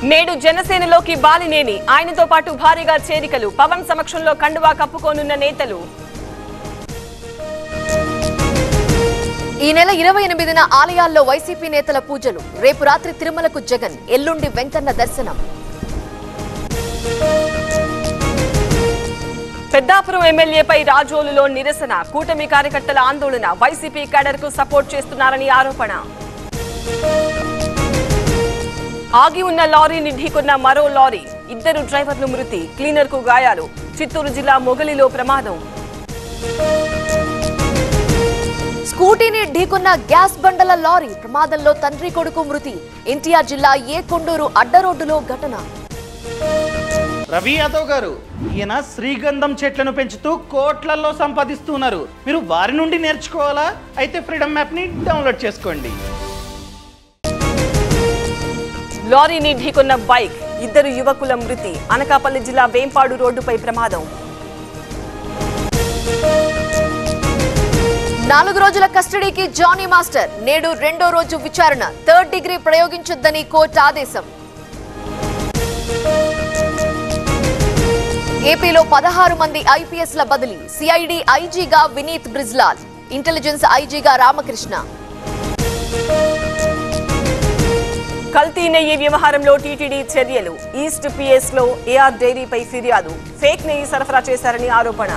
నేడు జనసేనలోకి బాలినేని ఆయనతో పాటు భారీగా చేరికలు పవన్ సమక్షంలో కండువా కప్పుకోనున్న నేతలు ఈ నెల ఇరవై ఎనిమిదిన ఆలయాల్లో వైసీపీ నేతల పూజలు రేపు రాత్రి తిరుమలకు జగన్ ఎల్లుండి వెంకన్న దర్శనం పెద్దాపురం ఎమ్మెల్యేపై రాజోలులో నిరసన కూటమి కార్యకర్తల ఆందోళన వైసీపీ క్యాడర్ కు సపోర్ట్ చేస్తున్నారని ఆరోపణ ఆగి ఉన్న లారీని ఢీకొన్న మరో లారీ ఇద్దరు డ్రైవర్లు మృతి క్లీనర్ కు గాయాలు చిత్తూరు జిల్లా మొగలిలో ప్రమాదం స్కూటీని ఢీకొన్న గ్యాస్ బండల లారీ ప్రమాదంలో తండ్రి కొడుకు మృతి ఎన్టీఆర్ జిల్లా ఏ కొండూరు అడ్డరోడ్డులో ఘటన రవి యాదవ్ గారు ఈయన శ్రీగంధం చెట్లను పెంచుతూ కోట్లల్లో సంపాదిస్తున్నారు మీరు వారి నుండి నేర్చుకోవాలా అయితే ఫ్రీడమ్ యాప్ని డౌన్లోడ్ చేసుకోండి లారీని ఢీకొన్న బైక్ ఇద్దరు యువకుల మృతి అనకాపల్లి జిల్లా వేంపాడు రోడ్డుపై ప్రమాదం నాలుగు రోజుల కస్టడీకి జానీ మాస్టర్ నేడు రెండో రోజు విచారణ థర్డ్ డిగ్రీ ప్రయోగించొద్దని కోర్టు ఆదేశం ఏపీలో పదహారు మంది ఐపీఎస్ల బదిలీ సిఐడి ఐజీగా వినీత్ బ్రిజ్లాల్ ఇంటెలిజెన్స్ ఐజీగా రామకృష్ణ కల్తీ నెయ్యి వ్యవహారంలో టీటీడీ చర్యలు ఈస్ట్ పిఎస్ లో ఏఆర్ డైరీపై ఫిర్యాదు ఫేక్ నెయ్యి సరఫరా చేశారని ఆరోపణ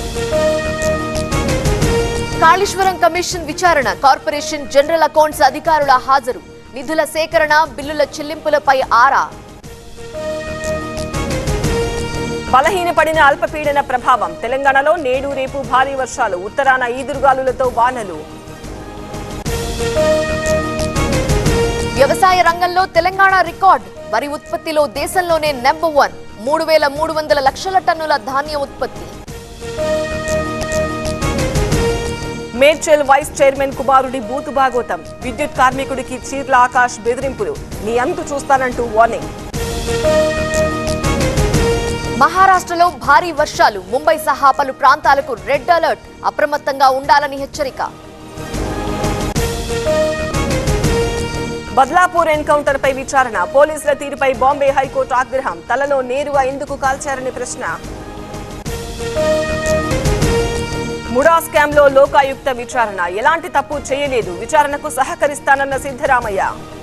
కాళేశ్వరం కమిషన్ విచారణ కార్పొరేషన్ జనరల్ అకౌంట్స్ అధికారుల హాజరు నిధుల సేకరణ బిల్లుల చెల్లింపులపై ఆరా బలహీనపడిన అల్పపీడన ప్రభావం తెలంగాణలో నేడు రేపు భారీ వర్షాలు ఉత్తరాన ఈదురుగాలులతో వానలు వ్యవసాయ రంగంలో తెలంగాణ రికార్డ్ వరి ఉత్పత్తిలో దేశంలోనే నెంబర్ వన్ మూడు వేల మూడు వందల లక్షల టన్నుల ధాన్యం ఉత్పత్తి మేడ్చల్ వైస్ చైర్మన్ కుమారుడి బూతు భాగోతం విద్యుత్ కార్మికుడికి చీర్ల ఆకాష్ బెదిరింపులు నీ అంతు చూస్తానంటూ వార్నింగ్ మహారాష్ట్రలో భారీ వర్షాలు ముంబై సహా పలు ప్రాంతాలకు రెడ్ అలర్ట్ అప్రమత్తంగా ఉండాలని హెచ్చరిక బద్లాపూర్ ఎన్కౌంటర్ పై విచారణ పోలీసుల తీరుపై బాంబే హైకోర్టు ఆగ్రహం తలలో నేరుగా ఎందుకు కాల్చారని ప్రశ్న ముడా స్కామ్ లో లోకాయుక్త విచారణ ఎలాంటి తప్పు చేయలేదు విచారణకు సహకరిస్తానన్న సిద్ధరామయ్య